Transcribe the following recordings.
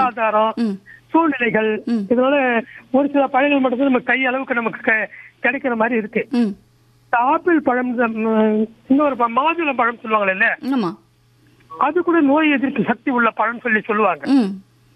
பொருளாதாரம் ம் சூழ்நிலைகள் ம். இதனால ஒரு சில பழங்கள் மட்டும்தான் நம்ம கை அளவுக்கு நமக்கு க- கிடைக்கிற மாதிரி இருக்கு ம் இந்த ஆப்பிள் பழம் இந்த, ம், இன்னொரு பழம், மாதுளம் பழம் சொல்லுவாங்கல்ல ஆமா அது கூட நோய் எதிர்ப்பு சக்தி உள்ள பழம் சொல்லி சொல்லுவாங்க ம்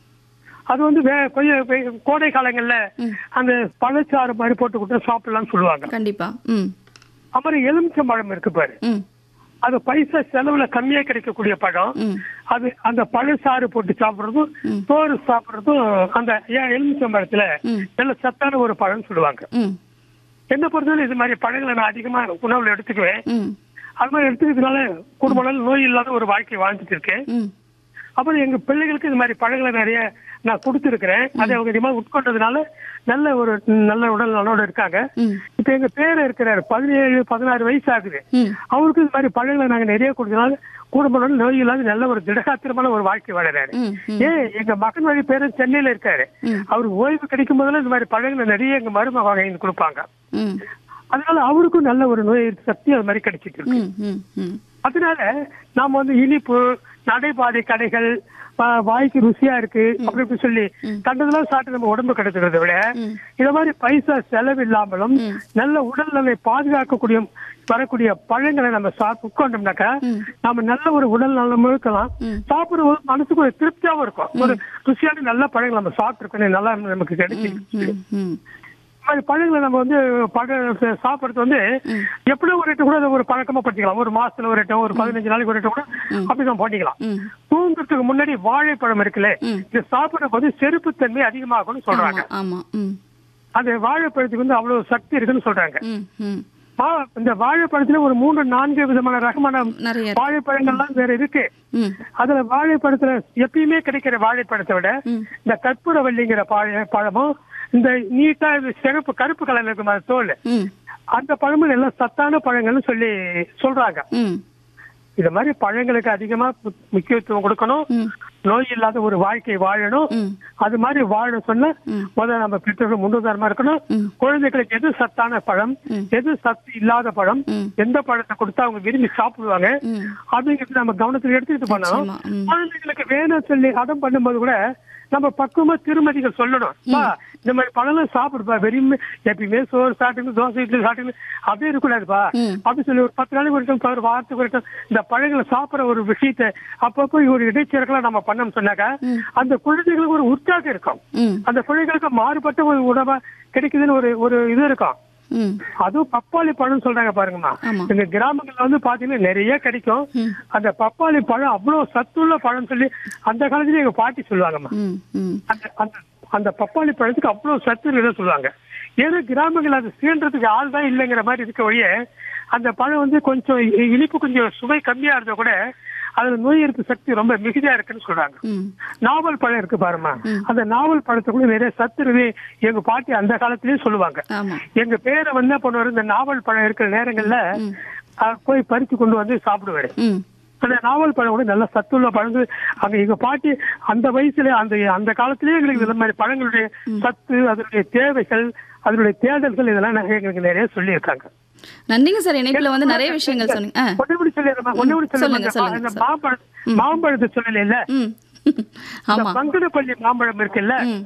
அது வந்து வே- கொஞ்சம் வே- கோடை காலங்கள்ல ம். அந்த பழச்சாறு மாதிரி போட்டு கொடுத்தா சாப்பிடலாம்னு சொல்லுவாங்க கண்டிப்பா ம் அப்புறம் எலுமிச்சம் பழம் இருக்கு பாரு ம் அது பைசா செலவுல கம்மியா கிடைக்கக்கூடிய பழம் ம் அது அந்த பழச்சாறு போட்டு சாப்பிடுறதும் ம். சோறு சாப்பிடுறதும் அந்த ஏன் எலுமிச்சம் பழத்துல ம். நல்ல சத்தான ஒரு பழம் சொல்லுவாங்க ம் என்ன பொறுத்தவரை இது மாதிரி பழங்களை நான் அதிகமா உணவுல எடுத்துக்குவேன் ம் அது மாதிரி எடுத்துக்கிறதுனால குடும்ப நாள் நோய் இல்லாத ஒரு வாழ்க்கை வாழ்ந்துட்டு இருக்கேன் ம் அப்புறம் எங்க பிள்ளைகளுக்கு இது மாதிரி பழங்களை நிறைய நான் கொடுத்துருக்கிறேன் அதை அவங்க அதிகமாக உட்கொண்டதுனால நல்ல ஒரு நல்ல உடல் நலோட இருக்காங்க ம் இப்ப எங்க பேர இருக்கிறாரு பதினேழு பதினாறு வயசு ஆகுது ம் அவருக்கு இது மாதிரி பழங்களை நாங்க நிறைய கொடுத்தனால குடும்ப நோய் இல்லாத நல்ல ஒரு திடகாத்திரமான ஒரு வாழ்க்கை வாழறாரு ம் ம் ஏன் எங்க மகன் வழி பேரும் சென்னையில இருக்காரு ம். அவருக்கு ஓய்வு கிடைக்கும் போதெல்லாம் இந்த மாதிரி பழங்களை நிறைய எங்க மருமக வாங்கி கொடுப்பாங்க ம் அதனால அவருக்கும் நல்ல ஒரு நோய் எதிர்ப்பு சக்தி அது மாதிரி கிடைச்சிட்டு இருக்கு ம் ம் ம் அதனால நாம வந்து இனிப்பு நடைபாதை கடைகள் வா- வாய்க்கு ருசியா இருக்கு அப்படி இப்படி சொல்லி கண்டதெல்லாம் சாப்பிட்டு நம்ம உடம்பு கெடுத்துறதை விட ம். இந்த மாதிரி பைசா செலவு இல்லாமலும் நல்ல உடல்நலை பாதுகாக்கக்கூடிய வரக்கூடிய பழங்களை நம்ம சாப்பிட்டு உட்காந்தோம்னாக்கா ம். நாம நல்ல ஒரு உடல் நலம் இருக்கலாம் ம். சாப்பிடும்போது மனசுக்கு ஒரு திருப்தியாவும் இருக்கும் ஒரு ருசியான நல்ல பழங்கள் நம்ம சாப்பிட்டுருக்கோம் நல்லா நமக்கு கிடைச்சி ம் ம் இந்த மாதிரி பழங்களை நம்ம வந்து பழ சாப்பிடுறது வந்து எப்படியோ ஒரு எட்டு கூட அதை ஒரு பழக்கமா பண்ணிக்கலாம் ஒரு மாசத்துல ஒரு எட்டோ ஒரு பதினஞ்சு நாளைக்கு ஒரு எட்டோ கூட அப்படி நம்ம பண்ணிக்கலாம் ம் தூங்குறதுக்கு முன்னாடி வாழைப்பழம் இருக்குல்ல ம். இது சாப்பிடுற போது செருப்புத்தன்மை அதிகமாகும்னு சொல்றாங்க ஆமா ஆமா ம் அந்த வாழைப்பழத்துக்கு வந்து அவ்வளவு சக்தி இருக்குன்னு சொல்றாங்க ம் ம் வா- இந்த வாழைப்பழத்துல ஒரு மூன்று நான்கு விதமான ரகமான நிறைய இருக்கு. வாழைப்பழங்கள்லாம் வேற இருக்கு ம் அதுல வாழைப்பழத்துல எப்பயுமே கிடைக்கிற வாழைப்பழத்தை விட ம். இந்த கற்பூரவல்லிங்கிற பழ பழமும் இந்த நீட்டா இது சிகப்பு கருப்பு கலர்ல இருக்கும் அந்த தோல் ம் அந்த பழமும் எல்லாம் சத்தான பழங்கள்னு சொல்லி சொல்றாங்க ம் இது மாதிரி பழங்களுக்கு அதிகமா மு- முக்கியத்துவம் கொடுக்கணும் ம் நோய் இல்லாத ஒரு வாழ்க்கை வாழணும் ம் அது மாதிரி வாழ சொன்ன ம். முதல்ல நம்ம பெற்றோர்கள் முன்னுதாரணமா இருக்கணும் ம். குழந்தைகளுக்கு எது சத்தான பழம் ம். எது சத்து இல்லாத பழம் ம். எந்த பழத்தை கொடுத்தா அவங்க விரும்பி சாப்பிடுவாங்க ம் அப்படிங்கிறது நம்ம கவனத்தில் எடுத்துக்கிட்டு பண்ணணும் நிச்சயமா. ம். குழந்தைகளுக்கு வேணும் சொல்லி அடம் பண்ணும்போது கூட நம்ம பக்குவமா திருமதிகள் சொல்லணும் பா, இந்த மாதிரி பழம் சாப்பிடுப்பா வெறும் எப்பயுமே சோறு சாப்பிட்டு தோசை இட்லி சாப்பிட்டு அப்படியே இருக்கக்கூடாதுப்பா ம். அப்படி சொல்லி ஒரு பத்து நாளைக்கு ஒரு time, ஒரு வாரத்துக்கு ஒரு time இந்த பழங்களை சாப்பிடுற ஒரு விஷயத்தை அப்பப்போ ஒரு இடைச்சேர்க்கலாம் நம்ம பண்ணோம் சொன்னாக்கா அந்த குழந்தைகளுக்கு ஒரு உற்சாகம் இருக்கும் ம் அந்த குழந்தைகளுக்கு மாறுபட்ட ஒரு உணவா கிடைக்குதுன்னு ஒரு ஒரு இது இருக்கும் ம் அதுவும் பப்பாளி பழம் சொல்றாங்க பாருங்கம்மா ஆமா. இந்த கிராமங்கள்ல வந்து பாத்தீங்கன்னா நிறைய கிடைக்கும் ம். அந்த பப்பாளி பழம் அவ்வளவு சத்துள்ள பழம் சொல்லி அந்த காலத்துல எங்க பாட்டி சொல்லுவாங்கம்மா ம் ம் அந்த அந்த அந்த பப்பாளி பழத்துக்கு அவ்வளவு சத்து இருக்குன்னு சொல்லுவாங்க ஏன்னா கிராமங்கள் அது சீன்றதுக்கு ஆள் தான் இல்லைங்கிற மாதிரி இருக்க வழிய அந்த பழம் வந்து கொஞ்சம் இ- இனிப்பு கொஞ்சம் சுவை கம்மியா இருந்தா கூட அதுல நோய் எதிர்ப்பு சக்தி ரொம்ப மிகுதியா இருக்குன்னு சொல்றாங்க ம் நாவல் பழம் இருக்கு பாருமா அந்த நாவல் பழத்துக்குள்ள நிறைய சத்து இருக்கு எங்க பாட்டி அந்த காலத்திலயே சொல்லுவாங்க ஆமா எங்க பேரை வந்து என்ன பண்ணுவாரு இந்த நாவல் பழம் இருக்கிற நேரங்கள்ல அஹ், போய் பறிச்சு கொண்டு வந்து சாப்பிடுவாரு ம் அந்த நாவல் பழம் கூட நல்ல சத்துள்ள பழங்கள் அங்க எங்க பாட்டி அந்த வயசுல அந்த அந்த காலத்திலேயே எங்களுக்கு இந்த மாதிரி பழங்களுடைய சத்து அதனுடைய தேவைகள் அதனுடைய தேடல்கள் இதெல்லாம் நாங்க எங்களுக்கு நிறைய சொல்லியிருக்காங்க நன்றிங்க சார் இணைப்புல வந்து நிறைய விஷயங்கள் சொன்னீங்க ஆ ஒன்னே சொல்லிடுறேன் ஒன்னே சொல்லுங்க, சொல்லுங்க சொல்லுங்க, இந்த சார். மாம்பழம் மாம்பழத்தை சொல்லல இல்ல ம் இந்த ஆமா பங்கனப்பள்ளி மாம்பழம் இருக்குல்ல ம்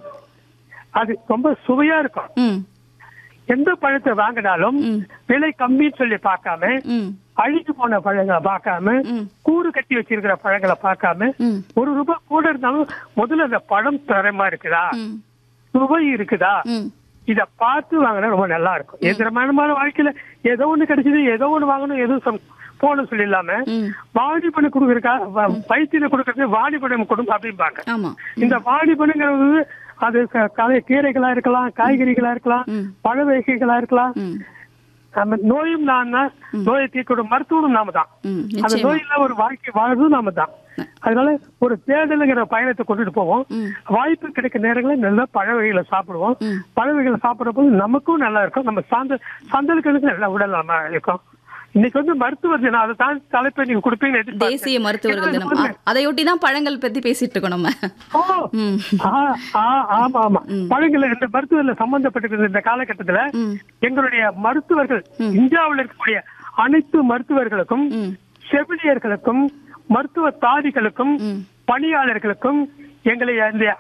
அது ரொம்ப சுவையா இருக்கும் ம் எந்த பழத்தை வாங்கினாலும் ம். விலை கம்மின்னு சொல்லி பார்க்காம ம் அழிஞ்சு போன பழங்களை பார்க்காம ம். கூறு கட்டி வச்சிருக்கிற பழங்களை பார்க்காம ம் ஒரு ரூபாய் கூட இருந்தாலும் முதல்ல அந்த பழம் தரமா இருக்குதா ம் சுவை இருக்குதா ம் இத பார்த்து வாங்கினா ரொம்ப நல்லா இருக்கும் எதிரமான வாழ்க்கையில ஏதோ ஒண்ணு கிடைச்சது ஏதோ ஒண்ணு வாங்கணும் ஏதோ சம்- போகணும் சொல்லி இல்லாம ம் வாடி பண்ணி கொடுக்குறக்கா பைத்தியில கொடுக்கறது வாடி பணம் கொடுங்க அப்படிம்பாங்க ஆமா இந்த வாடி பண்ணுங்கிறது அது க- கலை கீரைகளா இருக்கலாம் காய்கறிகளா இருக்கலாம் ம். பழ வகைகளா இருக்கலாம் ம் நம்ம நோயும் நான் தான் நோயை தீர்க்கக்கூடிய மருத்துவம் நாம தான் ம் அந்த நிச்சயமா நோயில ஒரு வாழ்க்கை வாழ்றதும் நாம தான் அதனால ஒரு தேடலுங்கிற பயணத்தை கொண்டுட்டு போவோம் ம். வாய்ப்பு கிடைக்க நேரங்களில் நல்ல பழ வகைகளை சாப்பிடுவோம் ம். பழ வகைகளை சாப்பிடுற போது நமக்கும் நல்லா இருக்கும் நம்ம சார்ந்த சந்தலுக்கு நல்ல உடல் நல்லா இருக்கும் இன்னைக்கு வந்து மருத்துவர் தினம் அதை தான் தலைப்பை நீங்க கொடுப்பீங்கன்னு எதிர்பார்த்தேன். தேசிய மருத்துவர்கள் தினம் ஆ, அதையொட்டி தான் பழங்கள் பத்தி பேசிட்டு இருக்கோம் நம்ம ஓ, ம் ஆ, ஆ, ஆமா ஆமா பழங்கள் இந்த மருத்துவர்ல சம்பந்தப்பட்டிருக்கிற இந்த காலகட்டத்துல ம் எங்களுடைய மருத்துவர்கள் இந்தியாவில் இருக்கக்கூடிய அனைத்து மருத்துவர்களுக்கும் ம் செவிலியர்களுக்கும் மருத்துவ தாதிகளுக்கும் ம் பணியாளர்களுக்கும் எங்களை இந்த